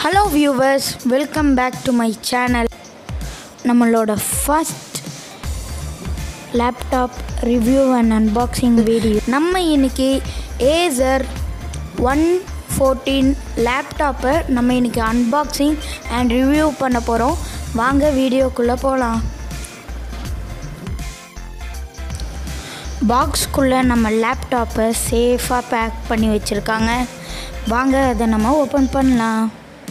hello viewers welcome back to my channel நம்மளோட first laptop review and unboxing video நம்ம இன்னைக்கு Acer one fourteen லேப்டாப்பை நம்ம இன்னைக்கு அன்பாக்சிங் அண்ட் ரிவ்யூ பண்ண போகிறோம் வாங்க வீடியோக்குள்ளே போகலாம் பாக்ஸ்க்குள்ளே நம்ம லேப்டாப்பை சேஃபாக பேக் பண்ணி வச்சுருக்காங்க வாங்க அதை நம்ம ஓப்பன் பண்ணலாம்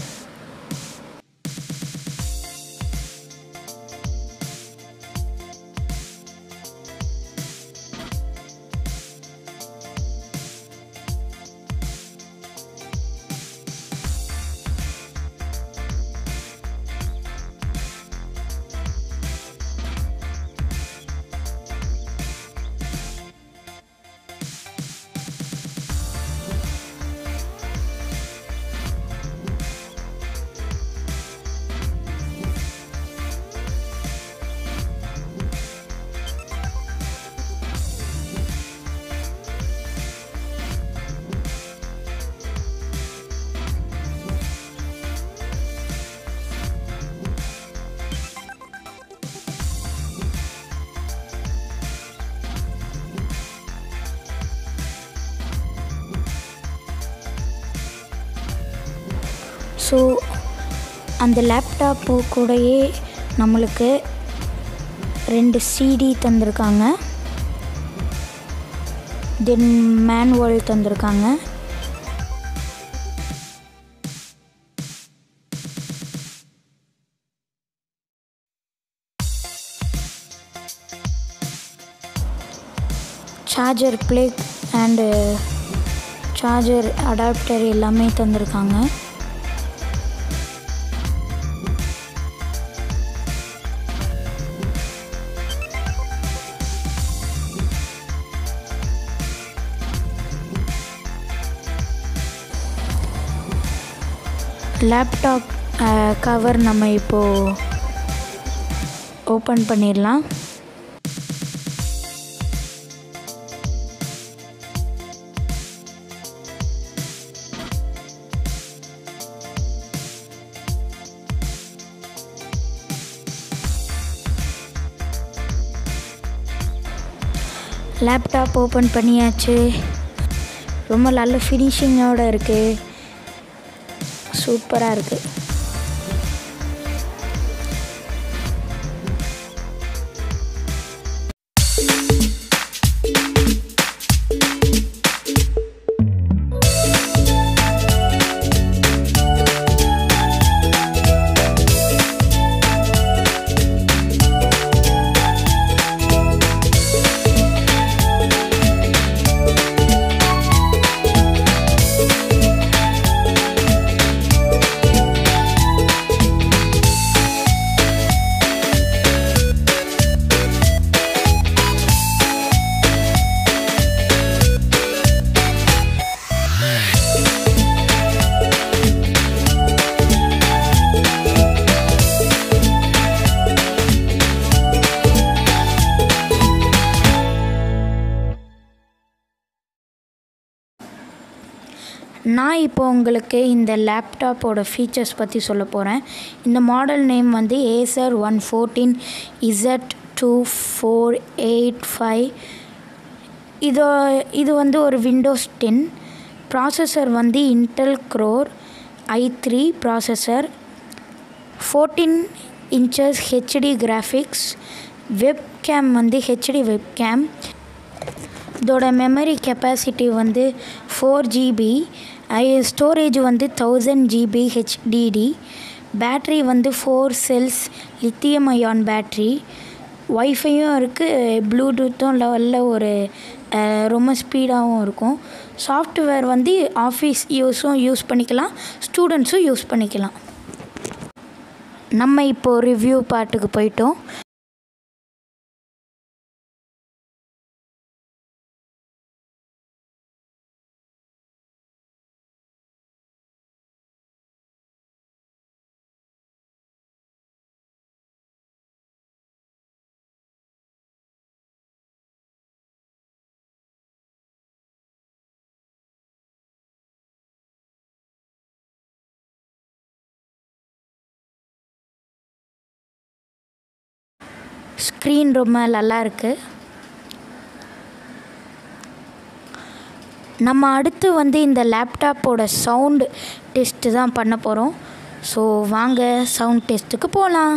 ஸோ அந்த லேப்டாப்பு கூடயே நம்மளுக்கு ரெண்டு சிடி தந்திருக்காங்க தென் மேனுவல் தந்திருக்காங்க charger plug and charger adapter எல்லாமே தந்திருக்காங்க லேப்டாப் கவர் நம்ம இப்போது ஓப்பன் பண்ணிடலாம் லேப்டாப் ஓப்பன் பண்ணியாச்சு ரொம்ப நல்ல ஃபினிஷிங்கோடு இருக்குது சூப்பராக இருக்குது நான் இப்போ உங்களுக்கு இந்த லேப்டாப்போட ஃபீச்சர்ஸ் பற்றி சொல்ல போகிறேன் இந்த மாடல் நேம் வந்து Acer one fourteen Z two four eight five இதோ இது வந்து ஒரு விண்டோஸ் டென் ப்ராசஸர் வந்து Intel core I three processor fourteen inches HD graphics webcam வந்து ஹெச்டி வெப் கேம் இதோட மெமரி கெப்பாசிட்டி வந்து ஃபோர் ஜிபி ஸ்டோரேஜ் வந்து தௌசண்ட் ஜிபி ஹெச்டிடி பேட்ரி வந்து four cells lithium ion battery ஒய்ஃபையும் இருக்குது ப்ளூடூத்தும் லெவலில் ஒரு ரொம்ப ஸ்பீடாகவும் இருக்கும் சாஃப்ட்வேர் வந்து ஆஃபீஸ் யூஸும் யூஸ் பண்ணிக்கலாம் ஸ்டூடெண்ட்ஸும் யூஸ் பண்ணிக்கலாம் நம்ம இப்போது ரிவ்யூ பாட்டுக்கு போயிட்டோம் ஸ்க்ரீன் ரொம்ப நல்லா இருக்குது நம்ம அடுத்து வந்து இந்த லேப்டாப்போட சவுண்டு டெஸ்ட்டு தான் பண்ண போகிறோம் ஸோ வாங்க சவுண்ட் டெஸ்ட்டுக்கு போகலாம்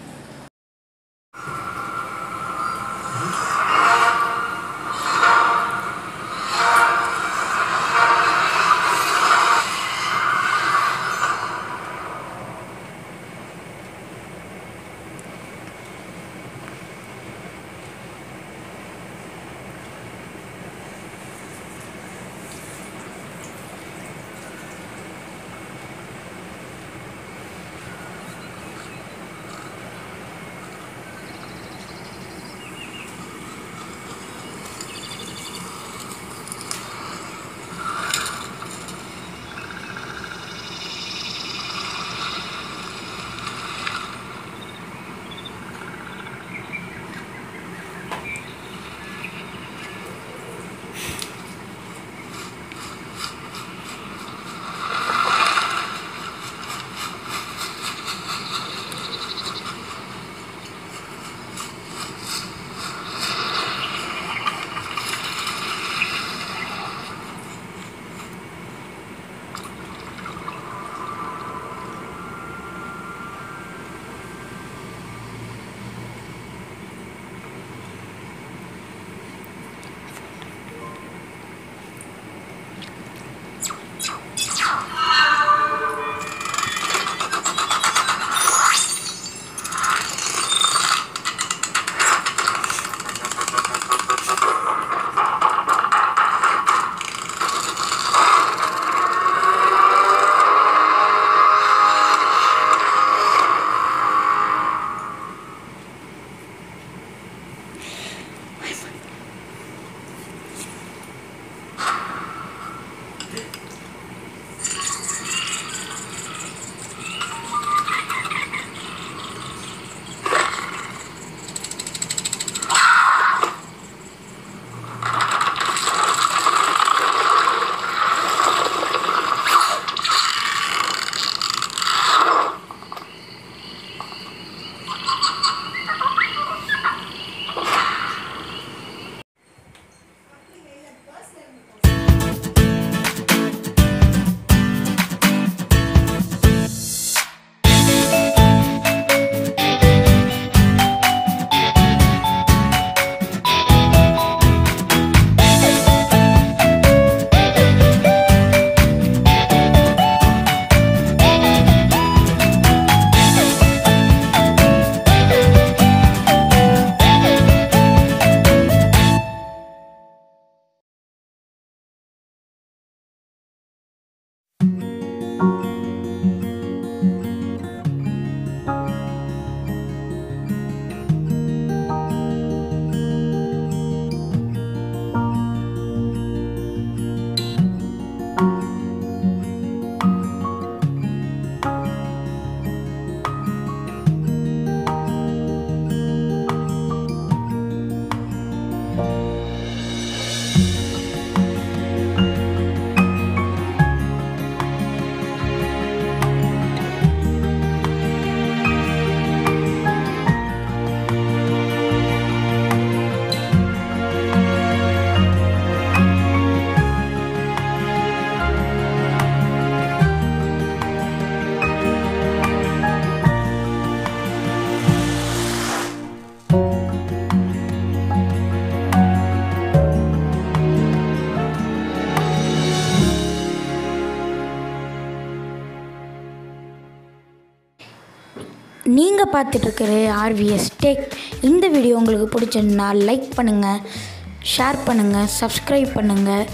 நீங்கள் பார்த்துட்ருக்கிற ஆர்விஎஸ் டெக் இந்த வீடியோ உங்களுக்கு பிடிச்சிருந்தா லைக் பண்ணுங்கள் ஷேர் பண்ணுங்கள் சப்ஸ்கிரைப் பண்ணுங்கள்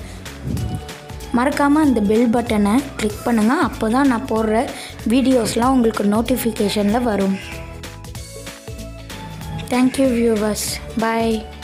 மறக்காமல் அந்த பெல் பட்டனை கிளிக் பண்ணுங்கள் அப்போ தான் நான் போடுற வீடியோஸ்லாம் உங்களுக்கு நோட்டிஃபிகேஷனில் வரும் தேங்க்யூ வியூவர்ஸ் பாய்